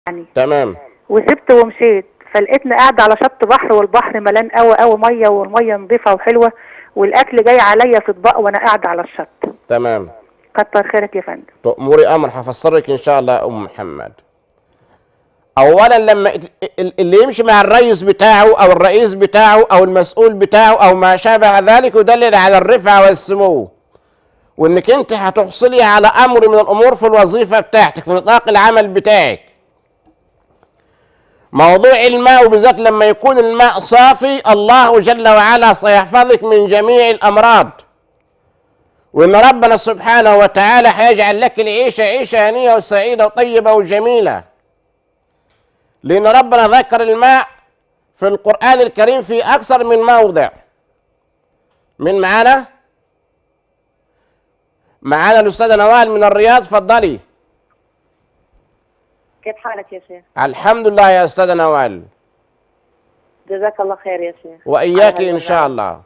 يعني تمام وسبت ومشيت فلقيتني قاعده على شط بحر والبحر ملان قوي قوي ميه والميه نظيفه وحلوه والاكل جاي عليا في اطباق وانا قاعده على الشط تمام كتر خيرك يا فندم تأمري أمر هفسرك إن شاء الله يا أم محمد أولا لما ات- ال- اللي يمشي مع الرئيس بتاعه أو الرئيس بتاعه أو المسؤول بتاعه أو ما شابه ذلك يدلل على الرفعة والسمو وإنك أنت هتحصلي على أمر من الأمور في الوظيفة بتاعتك في نطاق العمل بتاعك موضوع الماء وبالذات لما يكون الماء صافي الله جل وعلا سيحفظك من جميع الأمراض وان ربنا سبحانه وتعالى هيجعل لك العيشه عيشه هنيه وسعيده وطيبه وجميله لان ربنا ذكر الماء في القران الكريم في اكثر من موضع من معانا معانا الاستاذه نوال من الرياض اتفضلي كيف حالك يا شيخ؟ الحمد لله يا استاذه نوال جزاك الله خير يا شيخ واياك على ان شاء الله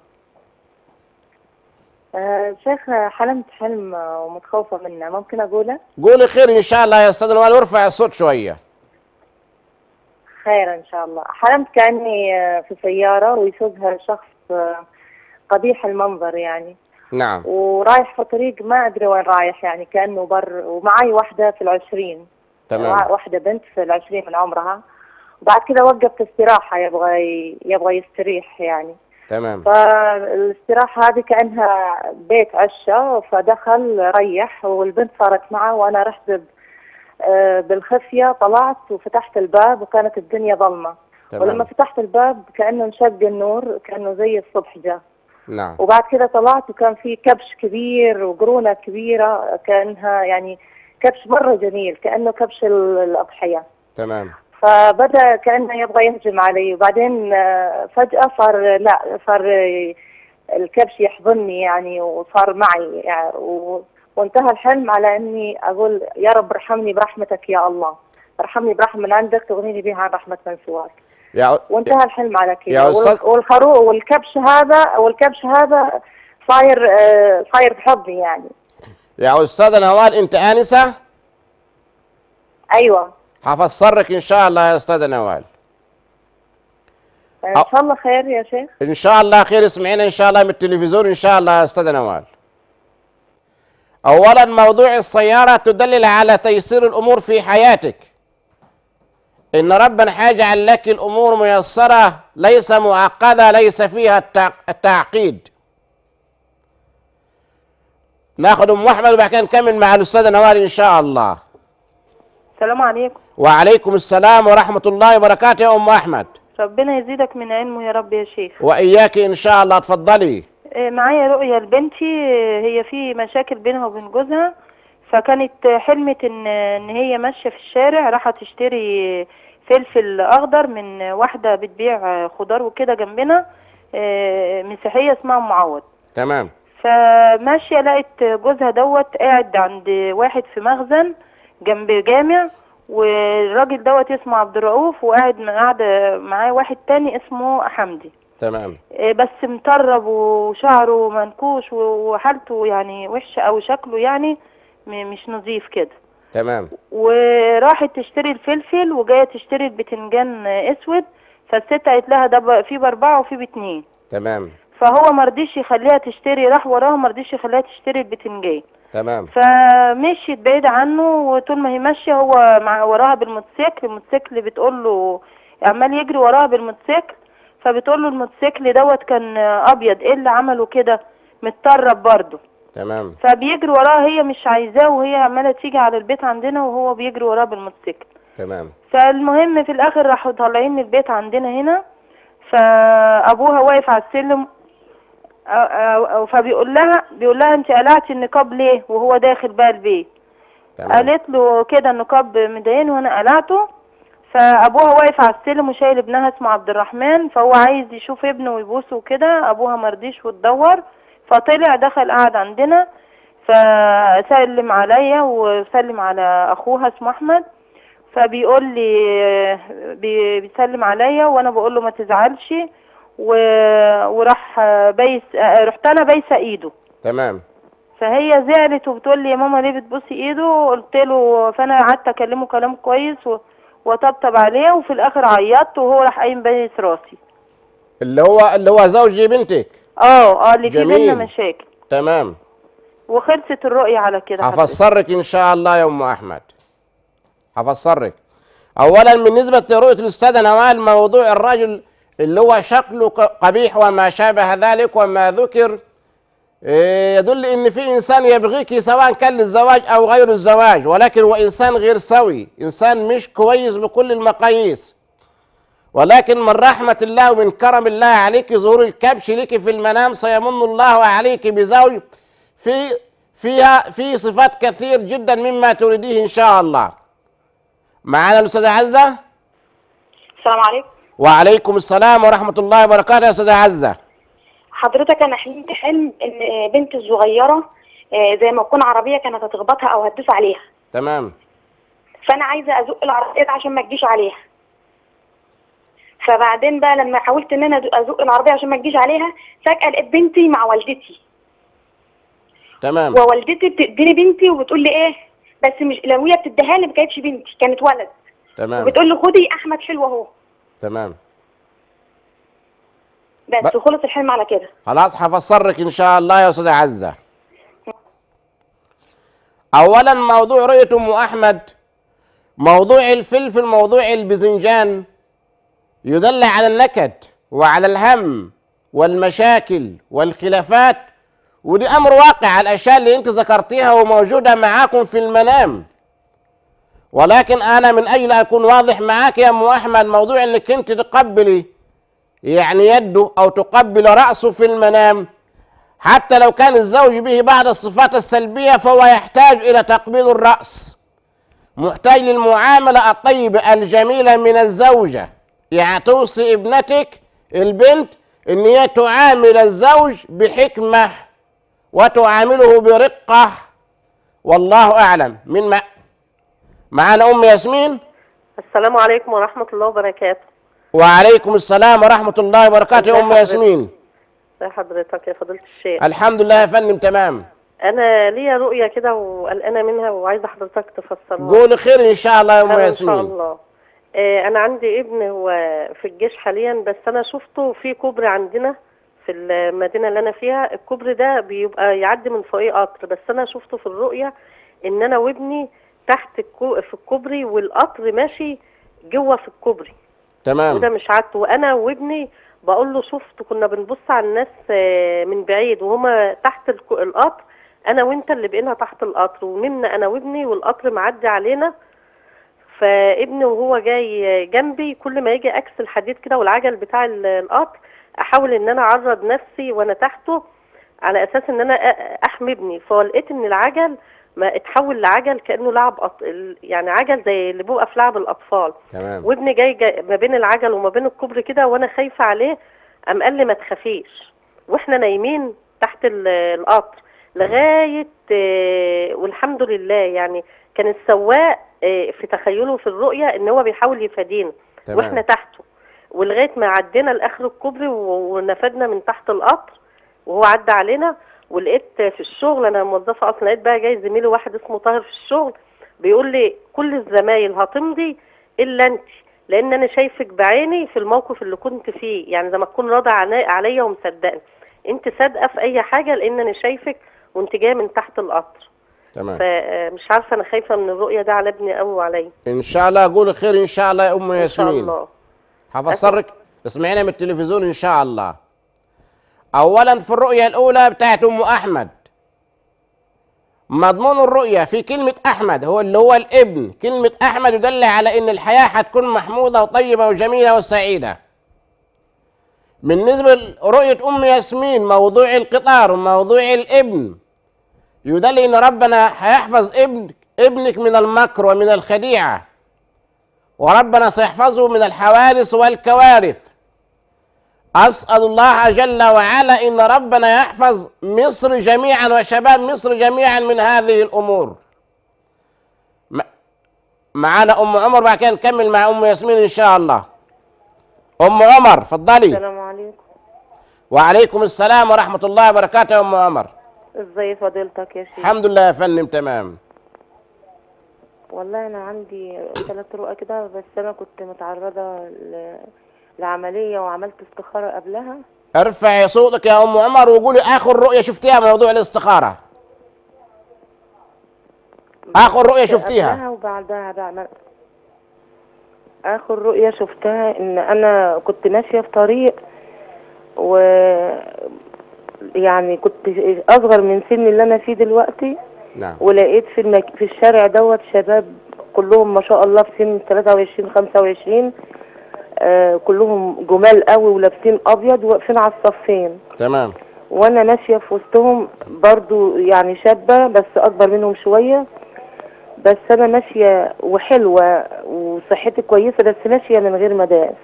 آه شيخ حلمت حلم آه، ومتخوفة منه ممكن أقوله؟ قولي خير ان شاء الله يا استاذه نوال وارفع الصوت شويه خير إن شاء الله حلمت كأني آه، في سيارة ويسوقها شخص آه، قبيح المنظر يعني نعم ورايح في طريق ما أدري وين رايح يعني كأنه بر ومعي واحدة في العشرين تمام واحدة بنت في العشرين من عمرها وبعد كده وقفت استراحة يبغى يبغى يستريح يعني تمام فالاستراحة هذه كأنها بيت عشة فدخل ريح والبنت صارت معه وأنا رحت ب- آه، بالخفية طلعت وفتحت الباب وكانت الدنيا ظلمة ولما تمام فتحت الباب كأنه انشق النور كأنه زي الصبح جاء نعم وبعد كده طلعت وكان في كبش كبير وقرونة كبيرة كأنها يعني كبش مرة جميل كأنه كبش ال- الأضحية تمام فبدا كانه يبغى يهجم علي وبعدين آه، فجاه صار لا صار آه، الكبش يحضني يعني وصار معي يعني و- وانتهى الحلم على اني اقول يا رب ارحمني برحمتك يا الله ارحمني برحمه من عندك تغنيني بها عن رحمه من سواك يا وانتهى الحلم على يا كذا أستاذ- وال- والخروق والكبش هذا والكبش هذا صاير آه، صاير بحضني يعني يا استاذه نوال انت انسه ايوه هفسرك ان شاء الله يا استاذه نوال ان شاء الله خير يا شيخ ان شاء الله خير اسمعينا ان شاء الله من التلفزيون ان شاء الله يا استاذه نوال اولا موضوع السياره تدلل على تيسير الامور في حياتك ان ربنا هيجعل لك الامور ميسره ليس معقده ليس فيها التع- التعقيد ناخد ام احمد وبعد كده نكمل مع الاستاذه نوال ان شاء الله السلام عليكم وعليكم السلام ورحمه الله وبركاته يا ام احمد ربنا يزيدك من علمه يا رب يا شيخ واياك ان شاء الله اتفضلي آه، معايا رؤية لبنتي آه، هي في مشاكل بينها وبين جوزها فكانت آه، حلمت ان ان هي ماشيه في الشارع راحه تشتري فلفل اخضر من واحده بتبيع آه، خضار وكده جنبنا آه، مسيحيه اسمها ام معوض تمام فماشيه لقيت جوزها دوت قاعد عند واحد في مخزن جنب جامع والراجل دوت اسمه عبد الرؤوف وقاعد قاعد معاه واحد تاني اسمه حمدي تمام إيه بس مطرب وشعره منكوش وحالته يعني وحشة أو شكله يعني م- مش نظيف كده تمام وراحت تشتري الفلفل وجاية تشتري البتنجان اسود فالست قالت لها ده ب- في باربعة وفي باتنين تمام فهو مرضيش يخليها تشتري راح وراها مرضيش يخليها تشتري البتنجان تمام فمشيت بعيد عنه وطول ما هي ماشيه هو مع وراها بالموتوسيكل الموتوسيكل بتقول له عمال يجري وراها بالموتوسيكل فبتقول له الموتوسيكل دوت كان ابيض ايه اللي عمله كده متطرب برضه تمام فبيجري وراها هي مش عايزاه وهي عماله تيجي على البيت عندنا وهو بيجري وراها بالموتوسيكل تمام فالمهم في الاخر راحوا طالعين البيت عندنا هنا فابوها واقف على السلم أ- أ- أ- فبيقول لها بيقول لها انت قلعتي النقاب ليه وهو داخل بقى البيت تمام قالت له كده النقاب مضايقني وانا قلعته فابوها واقف على السلم وشايل ابنها اسمه عبد الرحمن فهو عايز يشوف ابنه ويبوسه وكده ابوها مرضيش وتدور فطلع دخل قعد عندنا فسلم عليا وسلم على اخوها اسمه احمد فبيقول لي بي- بيسلم عليا وانا بقول له ما تزعلش و- وراح بيس رحت انا بايسه ايده تمام فهي زعلت وبتقول لي يا ماما ليه بتبوسي ايده قلت له فانا قعدت اكلمه كلام كويس و... وطبطب عليه وفي الاخر عيطت وهو راح قايم بايس راسي اللي هو اللي هو زوج بنتك اه اه اللي في جميل. بينا مشاكل تمام وخلصت الرؤية على كده حضرتك. هفسرك ان شاء الله يا ام احمد هفسرك اولا بالنسبه لرؤيه الاستاذه نوال موضوع الرجل اللي هو شكله ق- قبيح وما شابه ذلك وما ذكر إيه، يدل ان في انسان يبغيك سواء كان للزواج او غير الزواج ولكن هو انسان غير سوي انسان مش كويس بكل المقاييس ولكن من رحمة الله ومن كرم الله عليك ظهور الكبش لك في المنام سيمن الله عليك بزوج في فيها في صفات كثير جدا مما تريديه ان شاء الله. معنا الاستاذة عزة السلام عليكم وعليكم السلام ورحمة الله وبركاته يا استاذة عزة. حضرتك انا حلمت حلم ان بنتي الصغيره آه، زي ما تكون عربيه كانت هتخبطها او هتدوس عليها تمام فانا عايزه ازق العربيه دي عشان ما تجيش عليها فبعدين بقى لما حاولت ان انا ازق العربيه عشان ما تجيش عليها فجاه لقيت بنتي مع والدتي تمام ووالدتي بتديني بنتي وبتقول لي ايه بس مش لو هي بتديها لي ما كانتش بنتي كانت ولد تمام وبتقول لي خدي احمد حلو اهو تمام بس ب- وخلص الحلم على كده خلاص هفسرك ان شاء الله يا استاذة عزة. اولا موضوع رؤية ام احمد موضوع الفلفل موضوع الباذنجان يدل على النكد وعلى الهم والمشاكل والخلافات ودي امر واقع الاشياء اللي انت ذكرتيها وموجوده معاكم في المنام ولكن انا من اجل اكون واضح معاك يا ام احمد موضوع انك انت تقبلي يعني يده او تقبل راسه في المنام حتى لو كان الزوج به بعض الصفات السلبيه فهو يحتاج الى تقبيل الراس محتاج للمعامله الطيبه الجميله من الزوجه يعني توصي ابنتك البنت ان هي تعامل الزوج بحكمه وتعامله برقه والله اعلم من مع... معانا ام ياسمين السلام عليكم ورحمة الله وبركاته وعليكم السلام ورحمه الله وبركاته يا ام ازي ياسمين ازي حضرتك يا فضيلة الشيخ الحمد لله يا فندم تمام أنا ليا رؤية كده وقلقانة منها وعايزة حضرتك تفسرها قول خير ان شاء الله يا ام أنا إن شاء ياسمين الله آه، أنا عندي ابن هو في الجيش حاليا بس أنا شفته في كوبري عندنا في المدينة اللي أنا فيها الكوبري ده بيبقى يعدي من فوقيه قطر بس أنا شفته في الرؤية إن أنا وابني تحت الكو... في الكوبري والقطر ماشي جوه في الكوبري وده تمام مش عادته وانا وابني بقول له شفت كنا بنبص على الناس آه، من بعيد وهما تحت الك- القطر انا وانت اللي بقينا تحت القطر ونمنا انا وابني والقطر معدي علينا فابني وهو جاي جنبي كل ما يجي اكس الحديد كده والعجل بتاع ال- القطر احاول ان انا اعرض نفسي وانا تحته على اساس ان انا أ- احمي ابني فلقيت ان العجل ما اتحول لعجل كانه لعب أط... يعني عجل زي اللي بيبقى في لعب الاطفال تمام وابني جاي, جاي ما بين العجل وما بين الكوبري كده وانا خايفه عليه قام قال لي ما تخافيش واحنا نايمين تحت ال- القطر لغايه آه، والحمد لله يعني كان السواق آه، في تخيله في الرؤيه ان هو بيحاول يفادينا تمام. واحنا تحته ولغايه ما عدينا لاخر الكوبري و- ونفدنا من تحت القطر وهو عدى علينا ولقيت في الشغل انا موظفه اصلا لقيت بقى جاي زميلي واحد اسمه طاهر في الشغل بيقول لي كل الزمايل هتمضي الا انت لان انا شايفك بعيني في الموقف اللي كنت فيه يعني زي ما تكون راضي عنا- عليا ومصدقني انت صادقه في اي حاجه لان انا شايفك وانت جايه من تحت القطر تمام فمش عارفه انا خايفه من الرؤيه ده على ابني قوي وعليا ان شاء الله قول خير ان شاء الله يا ام ان شاء ياسمين الله هفسرك اسمعينا من التلفزيون ان شاء الله اولا في الرؤيه الاولى بتاعت ام احمد مضمون الرؤيه في كلمه احمد هو اللي هو الابن كلمه احمد يدل على ان الحياه هتكون محموده وطيبه وجميله وسعيده بالنسبه لرؤيه ام ياسمين موضوع القطار وموضوع الابن يدل ان ربنا هيحفظ ابنك ابنك من المكر ومن الخديعه وربنا سيحفظه من الحوادث والكوارث أسأل الله جل وعلا إن ربنا يحفظ مصر جميعا وشباب مصر جميعا من هذه الأمور م- معانا أم عمر بعد كده نكمل مع أم ياسمين إن شاء الله أم عمر فضلي السلام عليكم وعليكم السلام ورحمة الله وبركاته يا أم عمر ازاي فضيلتك يا شيخ الحمد لله يا فندم تمام والله انا عندي ثلاث رؤى كده بس انا كنت متعرضه ل... لعمليه وعملت استخاره قبلها ارفعي صوتك يا ام عمر وقولي اخر رؤيه شفتيها موضوع الاستخاره اخر رؤيه شفتيها قبلها وبعدها بعمل اخر رؤيه شفتها ان انا كنت ماشيه في طريق و يعني كنت اصغر من سن اللي انا فيه دلوقتي نعم ولقيت في المك... في الشارع دوت شباب كلهم ما شاء الله في سن 23 25 آه كلهم جمال قوي ولابسين ابيض واقفين على الصفين تمام وانا ماشيه في وسطهم برضو يعني شابه بس اكبر منهم شويه بس انا ماشيه وحلوه وصحتي كويسه بس ماشيه من غير مداس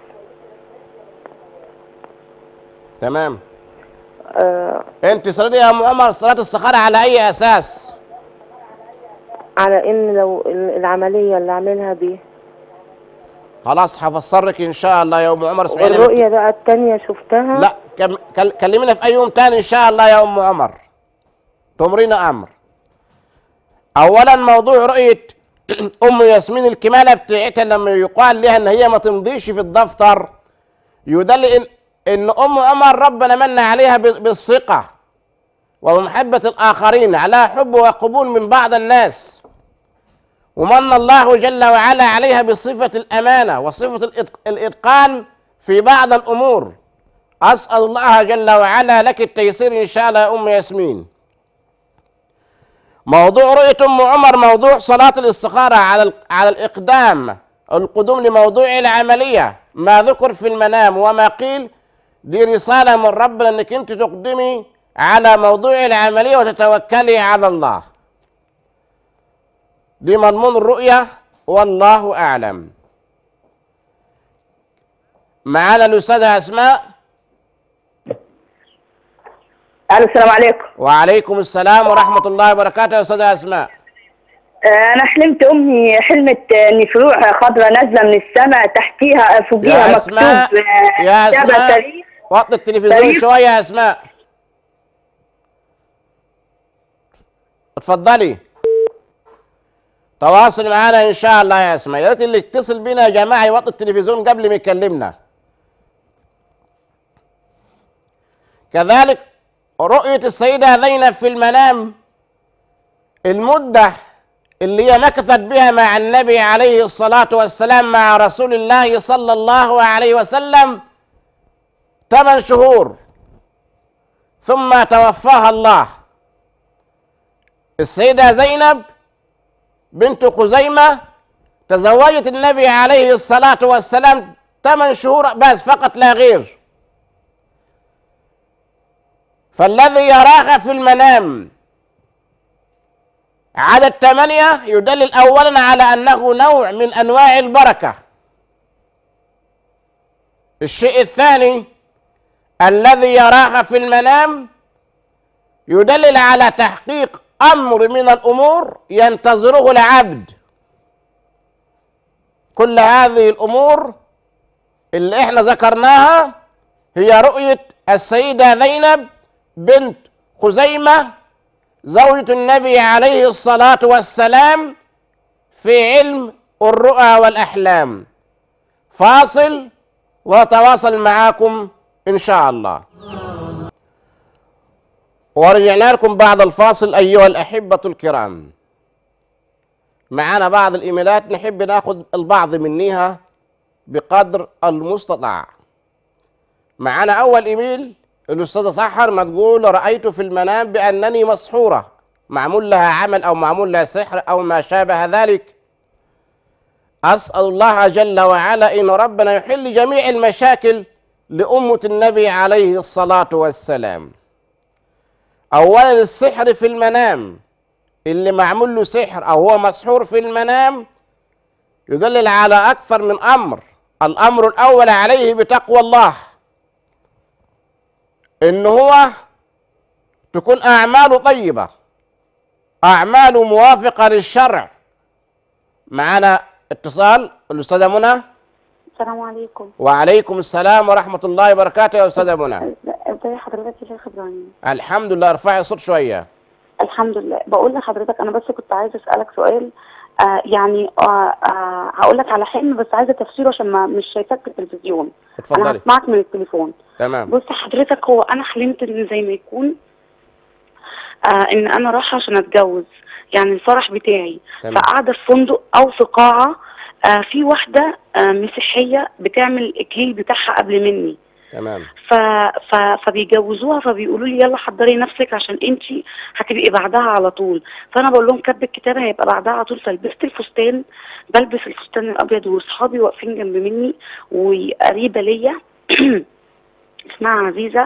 تمام آه انت صليتي يا ام عمر صلاه الصخره على اي اساس على ان لو العمليه اللي اعملها دي خلاص هفسرك ان شاء الله يا ام عمر اسمعيني والرؤيه بقى التانية شفتها لا كم... كل... كلمينا في اي يوم تاني ان شاء الله يا ام عمر تمرين امر اولا موضوع رؤيه ام ياسمين الكماله بتاعتها لما يقال لها ان هي ما تمضيش في الدفتر يدل ان ان ام عمر ربنا من عليها ب- بالثقه ومحبه الاخرين على حب وقبول من بعض الناس ومن الله جل وعلا عليها بصفه الامانه وصفه الإتق- الاتقان في بعض الامور اسال الله جل وعلا لك التيسير ان شاء الله يا ام ياسمين موضوع رؤية أم عمر موضوع صلاة الاستخارة على ال- على الإقدام القدوم لموضوع العملية ما ذكر في المنام وما قيل دي رسالة من ربنا أنك أنت تقدمي على موضوع العملية وتتوكلي على الله دي مضمون الرؤية والله أعلم معانا الأستاذة أسماء الو السلام عليكم وعليكم السلام ورحمة الله وبركاته يا أستاذة أسماء آه، انا حلمت امي حلمت آه، ان فروع خضراء نازله من السماء تحتيها فوقيها يا مكتوب أسماء آه، يا كتابة أسماء تاريخ وطي التلفزيون تاريخ. شوية يا أسماء اتفضلي تواصل معانا إن شاء الله يا أسماء يا ريت اللي يتصل بينا يا جماعة يوطي التلفزيون قبل ما يكلمنا كذلك رؤية السيدة زينب في المنام المدة اللي هي مكثت بها مع النبي عليه الصلاة والسلام مع رسول الله صلى الله عليه وسلم ثمان شهور ثم توفاها الله السيدة زينب بنت خزيمة تزوجت النبي عليه الصلاة والسلام ثمان شهور بس فقط لا غير فالذي يراها في المنام عدد ثمانية يدلل أولا على أنه نوع من أنواع البركة الشيء الثاني الذي يراها في المنام يدلل على تحقيق أمر من الأمور ينتظره العبد كل هذه الأمور اللي احنا ذكرناها هي رؤية السيدة زينب بنت خزيمة زوجة النبي عليه الصلاة والسلام في علم الرؤى والأحلام فاصل وتواصل معاكم إن شاء الله ورجعنا لكم بعد الفاصل أيها الأحبة الكرام معنا بعض الإيميلات نحب ناخذ البعض منها بقدر المستطاع معنا أول إيميل الأستاذة سحر ما تقول رأيت في المنام بأنني مسحورة معمول لها عمل أو معمول لها سحر أو ما شابه ذلك أسأل الله جل وعلا إن ربنا يحل جميع المشاكل لأمة النبي عليه الصلاة والسلام أولا السحر في المنام اللي معمول له سحر أو هو مسحور في المنام يدلل على أكثر من أمر الأمر الأول عليه بتقوى الله إن هو تكون أعماله طيبة أعماله موافقة للشرع معنا اتصال الأستاذة منى السلام عليكم وعليكم السلام ورحمة الله وبركاته يا أستاذة منى ازي حضرتك يا شيخ ابراهيم الحمد لله ارفعي الصوت شوية الحمد لله بقول لحضرتك انا بس كنت عايزه اسالك سؤال آه يعني آه آه هقول لك على حلم بس عايزه تفسيره عشان ما مش شايفاك في التلفزيون انا اتفضلي هسمعك من التليفون تمام بص حضرتك هو انا حلمت ان زي ما يكون آه ان انا رايحه عشان اتجوز يعني الفرح بتاعي تمام. فقاعده في فندق او في قاعه آه في واحده آه مسيحيه بتعمل الاكليل بتاعها قبل مني تمام ف... ف... فبيجوزوها فبيقولوا لي يلا حضري نفسك عشان انت هتبقي بعدها على طول فانا بقول لهم كتب الكتاب هيبقى بعدها على طول فلبست الفستان بلبس الفستان الابيض واصحابي واقفين جنب مني وقريبه ليا اسمها عزيزه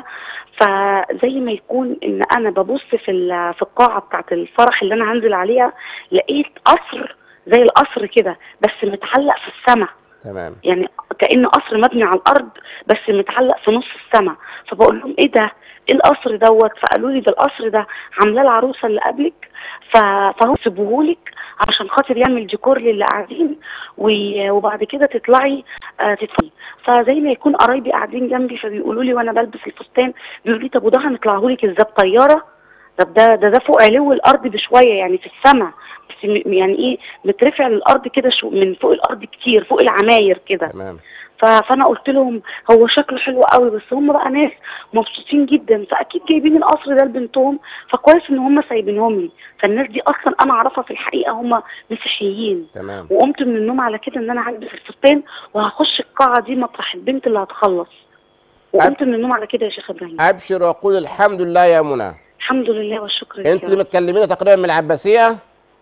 فزي ما يكون ان انا ببص في ال- في القاعه بتاعت الفرح اللي انا هنزل عليها لقيت قصر زي القصر كده بس متعلق في السماء تمام يعني كأنه قصر مبني على الأرض بس متعلق في نص السماء فبقول لهم إيه ده؟ إيه القصر دوت؟ فقالوا لي ده القصر ده عاملاه العروسة اللي قبلك ف- فهو سيبوهولك عشان خاطر يعمل ديكور للي قاعدين و- وبعد كده تطلعي آه تدفعي فزي ما يكون قرايبي قاعدين جنبي فبيقولوا لي وانا بلبس الفستان بيقولوا لي طب وده هنطلعهولك ازاي بطياره طب ده ده ده فوق علو الارض بشويه يعني في السماء بس م- يعني ايه مترفع للارض كده شو من فوق الارض كتير فوق العماير كده تمام ف- فانا قلت لهم هو شكله حلو قوي بس هم بقى ناس مبسوطين جدا فاكيد جايبين القصر ده لبنتهم فكويس ان هم سايبينهم لي فالناس دي اصلا انا اعرفها في الحقيقه هم مسيحيين تمام وقمت من النوم على كده ان انا هلبس الفستان وهخش القاعه دي مطرح البنت اللي هتخلص وقمت من النوم على كده يا شيخ ابراهيم ابشر وقول الحمد لله يا منى الحمد لله والشكر لله انت اللي متكلمين تقريبا من العباسيه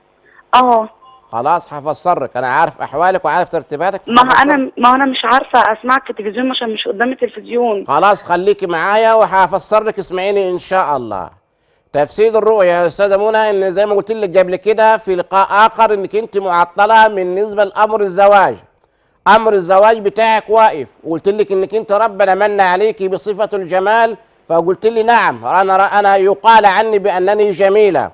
اه خلاص هفسرك انا عارف احوالك وعارف ترتيباتك ما هو هفسرك. انا ما هو انا مش عارفه اسمعك في التلفزيون عشان مش قدام التلفزيون خلاص خليكي معايا وهفسر لك اسمعيني ان شاء الله تفسير الرؤيا يا استاذه منى ان زي ما قلت لك قبل كده في لقاء اخر انك انت معطله بالنسبه لامر الزواج امر الزواج بتاعك واقف وقلت لك انك انت ربنا من عليك بصفه الجمال فقلت لي نعم انا انا يقال عني بانني جميله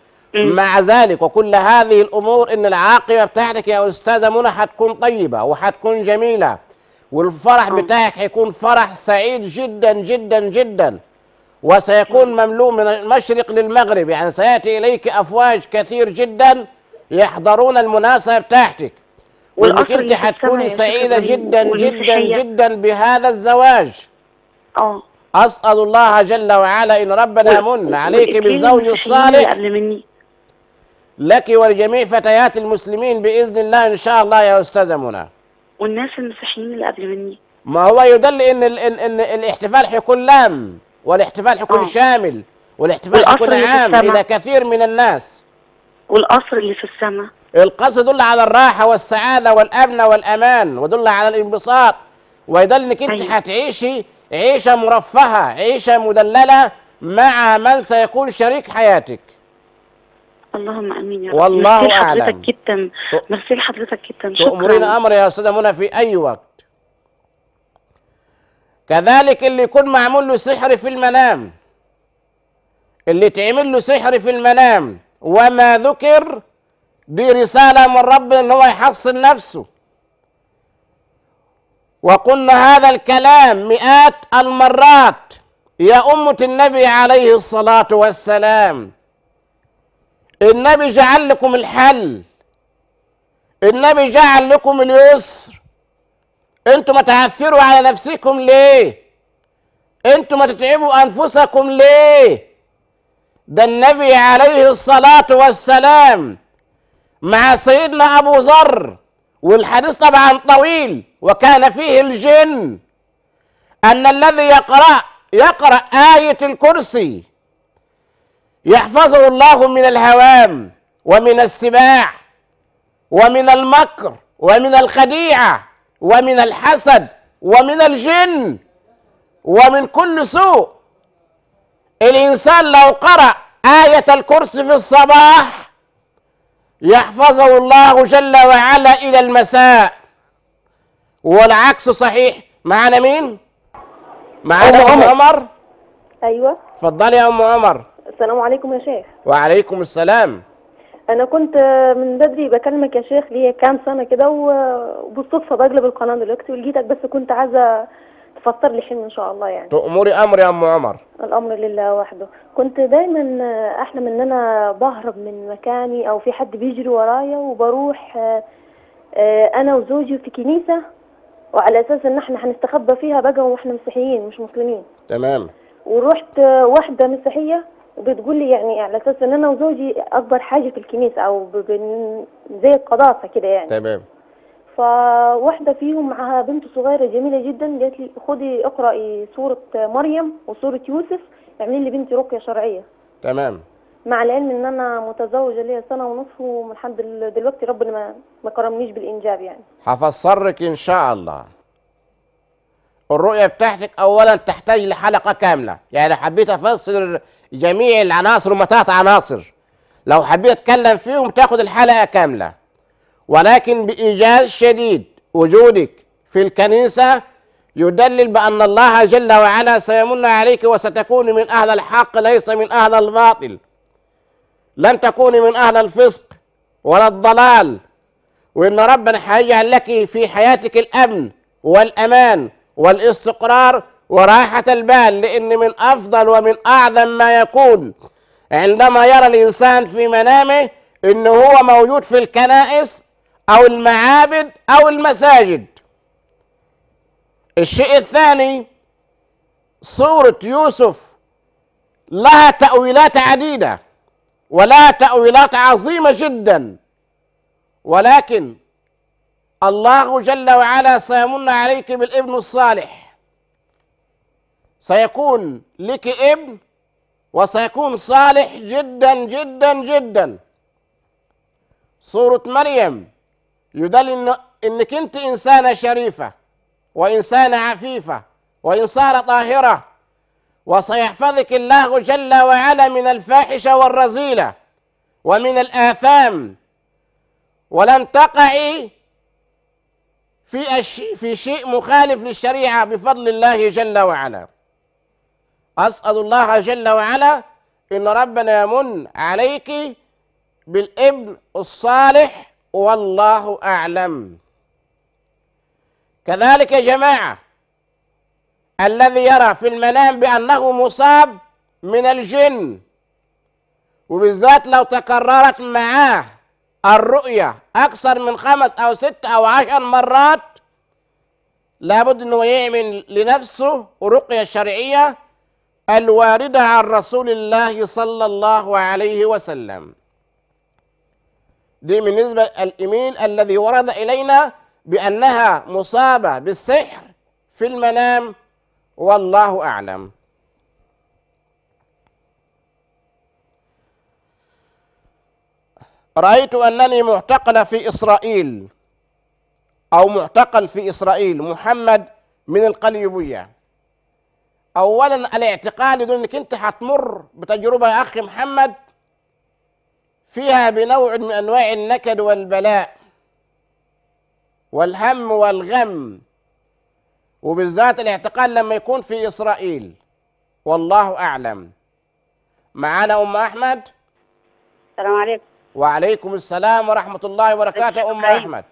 مع ذلك وكل هذه الامور ان العاقبه بتاعتك يا استاذه منى هتكون طيبه وهتكون جميله والفرح بتاعك هيكون فرح سعيد جدا جدا جدا وسيكون مملوء من المشرق للمغرب يعني سياتي اليك افواج كثير جدا يحضرون المناسبه بتاعتك وانك والقصر انت اللي في السما هتكوني يا شيخ سعيده إبراهيم جدا جدا والمسيحية. جدا بهذا الزواج اه اسال الله جل وعلا ان ربنا وال- يمن عليك والإكليل بالزوج المسيحيين اللي الصالح قبل مني لك ولجميع فتيات المسلمين باذن الله ان شاء الله يا استاذه منى والناس المسيحيين اللي قبل مني ما هو يدل ان ال ان, إن الاحتفال حيكون لام والاحتفال حيكون آه. شامل والاحتفال والقصر حيكون اللي في عام السماء. الى كثير من الناس والقصر اللي في السماء القصد يدل على الراحه والسعاده والامن والامان ويدل على الانبساط ويدل انك انت أيوة. هتعيشي عيشه مرفهه عيشه مدلله مع من سيكون شريك حياتك اللهم امين يا رب والله ميرسي أعلم. لحضرتك جدا ت- ميرسي لحضرتك جدا تؤمرين شكرا امر يا استاذه منى في اي وقت كذلك اللي يكون معمول له سحر في المنام اللي تعمل له سحر في المنام وما ذكر دي رساله من ربنا ان هو يحصن نفسه وقلنا هذا الكلام مئات المرات يا أمة النبي عليه الصلاة والسلام النبي جعل لكم الحل النبي جعل لكم اليسر انتوا ما تعثروا على نفسكم ليه انتوا ما تتعبوا انفسكم ليه ده النبي عليه الصلاة والسلام مع سيدنا ابو ذر والحديث طبعا طويل وكان فيه الجن ان الذي يقرأ يقرأ آية الكرسي يحفظه الله من الهوام ومن السباع ومن المكر ومن الخديعة ومن الحسد ومن الجن ومن كل سوء الإنسان لو قرأ آية الكرسي في الصباح يحفظه الله جل وعلا إلى المساء والعكس صحيح معنا مين؟ معنا أم عمر ايوه اتفضلي يا أم عمر السلام عليكم يا شيخ وعليكم السلام انا كنت من بدري بكلمك يا شيخ ليا كام سنه كده و- وبالصدفه بقلب القناه دلوقتي ولقيتك بس كنت عايزه تفسر لي حلم ان شاء الله يعني تأمري أمر يا أم عمر الامر لله وحده كنت دايما آه، احلم ان انا بهرب من مكاني او في حد بيجري ورايا وبروح آه، آه، انا وزوجي في كنيسه وعلى اساس ان احنا هنستخبى فيها بقى واحنا مسيحيين مش مسلمين تمام ورحت آه، واحده مسيحيه وبتقول لي يعني على اساس ان انا وزوجي اكبر حاجه في الكنيسه او ب- بن- زي القداسه كده يعني تمام فواحدة فيهم معها بنت صغيرة جميلة جدا قالت لي خدي اقرأي سورة مريم وسورة يوسف اعملي لي بنتي رقية شرعية تمام مع العلم ان انا متزوجة ليا سنة ونصف ولحد دل- دلوقتي ربنا ما ما كرمنيش بالانجاب يعني هفسرك إن شاء الله الرؤية بتاعتك أولا تحتاج لحلقة كاملة يعني حبيت أفسر جميع العناصر ومتات عناصر لو حبيت أتكلم فيهم تاخد الحلقة كاملة ولكن بإيجاز شديد وجودك في الكنيسة يدلل بأن الله جل وعلا سيمن عليك وستكون من أهل الحق ليس من أهل الباطل لن تكوني من أهل الفسق ولا الضلال وإن ربنا هيجعل لك في حياتك الأمن والأمان والاستقرار وراحة البال لأن من أفضل ومن أعظم ما يكون عندما يرى الإنسان في منامه إنه هو موجود في الكنائس أو المعابد أو المساجد الشيء الثاني صورة يوسف لها تأويلات عديدة ولها تأويلات عظيمة جدا ولكن الله جل وعلا سيمن عليك بالابن الصالح سيكون لك ابن وسيكون صالح جدا جدا جدا سورة مريم يدل إن- انك انت انسانة شريفة وانسانة عفيفة وانسانة طاهرة وسيحفظك الله جل وعلا من الفاحشة والرذيلة ومن الآثام ولن تقعي في أش... في شيء مخالف للشريعة بفضل الله جل وعلا أسأل الله جل وعلا إن ربنا يمن عليك بالابن الصالح والله أعلم كذلك يا جماعة الذي يرى في المنام بأنه مصاب من الجن وبالذات لو تكررت معاه الرؤية أكثر من خمس أو ست أو عشر مرات لابد أنه يعمل لنفسه رقية شرعية الواردة عن رسول الله صلى الله عليه وسلم دي بالنسبة الإيميل الذي ورد إلينا بأنها مصابة بالسحر في المنام والله أعلم رأيت أنني معتقلة في إسرائيل أو معتقل في إسرائيل محمد من القليوبية أولا الاعتقال يدل أنك أنت هتمر بتجربة يا أخي محمد فيها بنوع من أنواع النكد والبلاء والهم والغم وبالذات الاعتقال لما يكون في إسرائيل والله أعلم معنا أم أحمد السلام عليكم وعليكم السلام ورحمة الله وبركاته أم أيوة. أحمد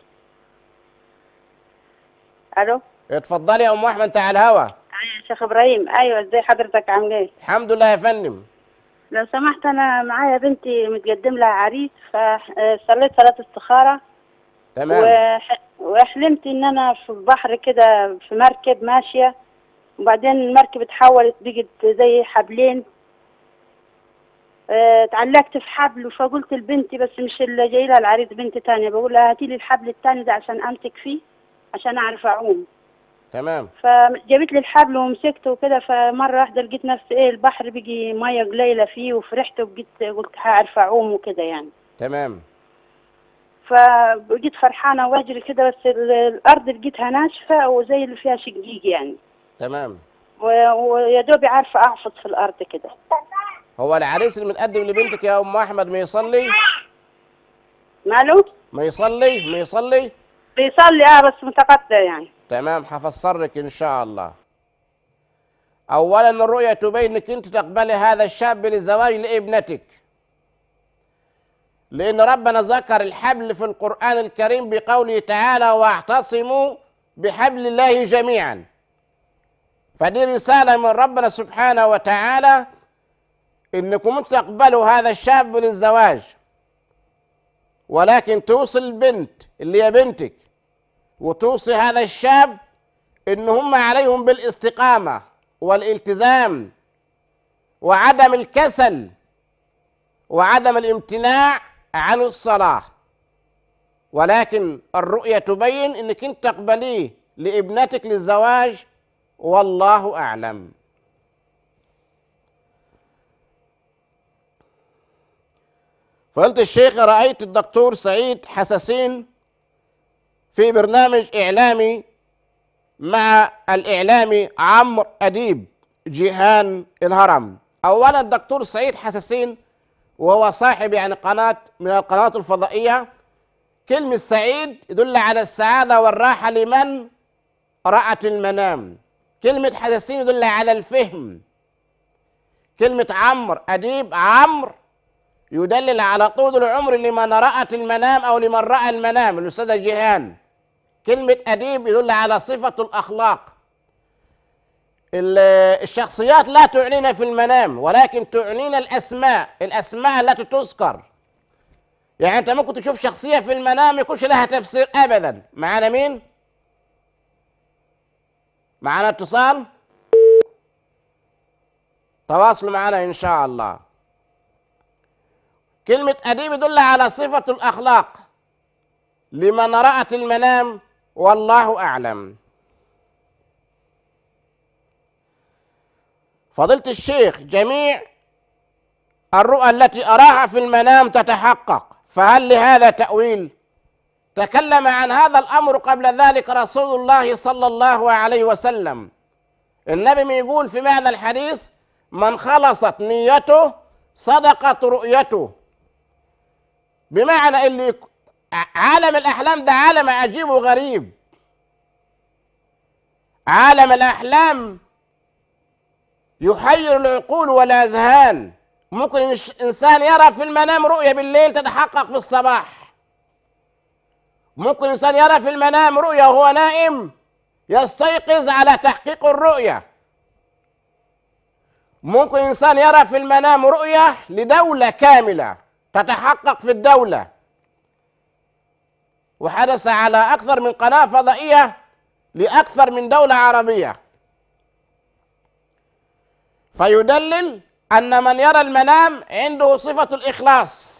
الو اتفضلي يا أم أحمد أنت على الهوا ايوه يا شيخ ابراهيم ايوه ازي حضرتك عامل ايه الحمد لله يا فندم لو سمحت انا معايا بنتي متقدم لها عريس فصليت صلاه استخاره تمام وح... وحلمت ان انا في البحر كده في مركب ماشيه وبعدين المركب اتحولت بقت زي حبلين اه، اتعلقت في حبل فقلت لبنتي بس مش اللي جاي لها العريس بنت تانية بقول لها هاتي لي الحبل التاني ده عشان امسك فيه عشان اعرف اعوم تمام فجابت لي الحبل ومسكته وكده فمره واحده لقيت نفسي ايه البحر بقي ميه قليله فيه وفرحت وبقيت قلت هعرف اعوم وكده يعني تمام فبقيت فرحانه واجري كده بس ال- الارض لقيتها ناشفه وزي اللي فيها شقيق يعني تمام و- ويا دوبي عارفه اعفط في الارض كده هو العريس اللي متقدم لبنتك يا أم أحمد ما يصلي ماله ما يصلي ما يصلي بيصلي اه بس متقطع يعني تمام هفسر لك ان شاء الله اولا الرؤيا تبين انك انت تقبلي هذا الشاب للزواج لابنتك لان ربنا ذكر الحبل في القران الكريم بقوله تعالى واعتصموا بحبل الله جميعا فدي رسالة من ربنا سبحانه وتعالى انكم تقبلوا هذا الشاب للزواج ولكن توصي البنت اللي هي بنتك وتوصي هذا الشاب ان هم عليهم بالاستقامة والالتزام وعدم الكسل وعدم الامتناع عن الصلاة ولكن الرؤية تبين انك انت تقبليه لابنتك للزواج والله اعلم فقلت الشيخ رأيت الدكتور سعيد حساسين في برنامج إعلامي مع الإعلامي عمرو أديب جيهان الهرم أولا الدكتور سعيد حساسين وهو صاحب يعني قناة من القنوات الفضائية كلمة سعيد يدل على السعادة والراحة لمن رأت المنام كلمة حساسين يدل على الفهم كلمة عمرو أديب عمرو يدلل على طول العمر لمن رأت المنام أو لمن رأى المنام الأستاذة جيهان كلمة أديب يدل على صفة الأخلاق ال- الشخصيات لا تعنينا في المنام ولكن تعنينا الأسماء الأسماء التي تذكر يعني أنت ممكن تشوف شخصية في المنام ما يكونش لها تفسير أبدا معانا مين؟ معانا اتصال؟ تواصلوا معنا إن شاء الله كلمة أديب يدل على صفة الأخلاق لمن رأت المنام والله أعلم فضيلة الشيخ جميع الرؤى التي أراها في المنام تتحقق فهل لهذا تأويل؟ تكلم عن هذا الأمر قبل ذلك رسول الله صلى الله عليه وسلم النبي يقول في معنى الحديث من خلصت نيته صدقت رؤيته بمعنى اللي يك- عالم الأحلام ده عالم عجيب وغريب عالم الأحلام يحير العقول والأذهان ممكن الش- إنسان يرى في المنام رؤية بالليل تتحقق في الصباح ممكن إنسان يرى في المنام رؤية وهو نائم يستيقظ على تحقيق الرؤية ممكن إنسان يرى في المنام رؤية لدولة كاملة تتحقق في الدولة وحدث على أكثر من قناة فضائية لأكثر من دولة عربية فيدلل أن من يرى المنام عنده صفة الإخلاص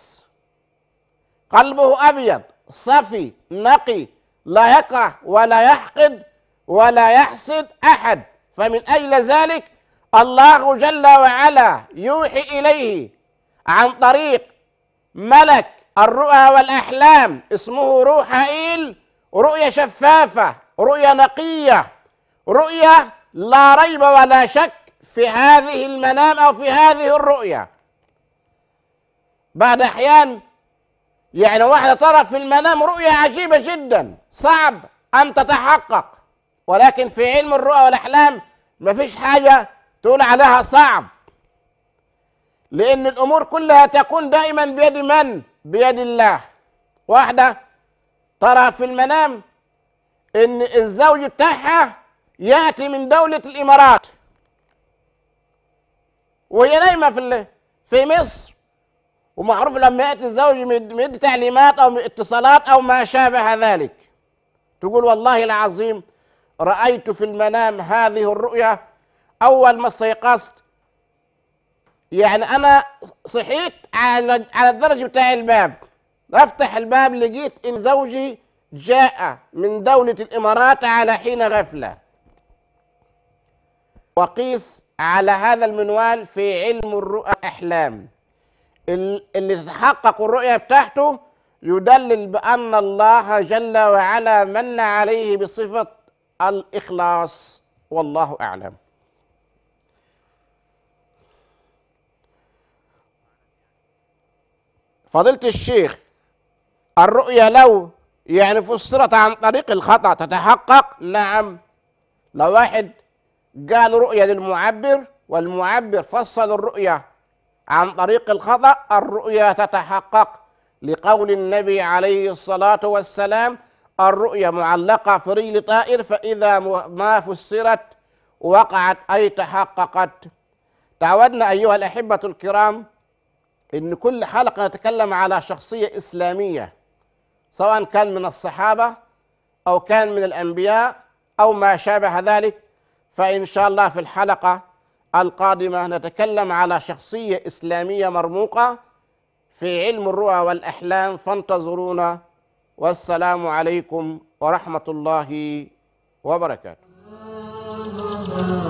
قلبه أبيض صفي نقي لا يكره ولا يحقد ولا يحسد أحد فمن أجل ذلك الله جل وعلا يوحي إليه عن طريق ملك الرؤى والأحلام اسمه روحائيل رؤية شفافة رؤية نقية رؤية لا ريب ولا شك في هذه المنام أو في هذه الرؤية بعد أحيان يعني واحدة ترى في المنام رؤية عجيبة جدا صعب أن تتحقق ولكن في علم الرؤى والأحلام مفيش حاجة تقول عليها صعب لأن الأمور كلها تكون دائما بيد من؟ بيد الله واحدة ترى في المنام إن الزوج بتاعها يأتي من دولة الإمارات وهي نايمة في ال- في مصر ومعروف لما يأتي الزوج مد- مدي تعليمات أو اتصالات أو ما شابه ذلك تقول والله العظيم رأيت في المنام هذه الرؤيا أول ما استيقظت يعني أنا صحيت على على الدرج بتاع الباب أفتح الباب لقيت إن زوجي جاء من دولة الإمارات على حين غفلة وقيس على هذا المنوال في علم الرؤى أحلام ال- اللي تتحقق الرؤية بتاعته يدلل بأن الله جل وعلا من عليه بصفة الإخلاص والله أعلم فضيلة الشيخ الرؤيا لو يعني فسرت عن طريق الخطأ تتحقق نعم لو واحد قال رؤيا للمعبر والمعبر فصل الرؤيا عن طريق الخطأ الرؤيا تتحقق لقول النبي عليه الصلاة والسلام الرؤيا معلقة في رجل طائر فإذا م- ما فسرت وقعت أي تحققت تعودنا أيها الأحبة الكرام إن كل حلقة نتكلم على شخصية إسلامية سواء كان من الصحابة أو كان من الأنبياء أو ما شابه ذلك فإن شاء الله في الحلقة القادمة نتكلم على شخصية إسلامية مرموقة في علم الرؤى والأحلام فانتظرونا والسلام عليكم ورحمة الله وبركاته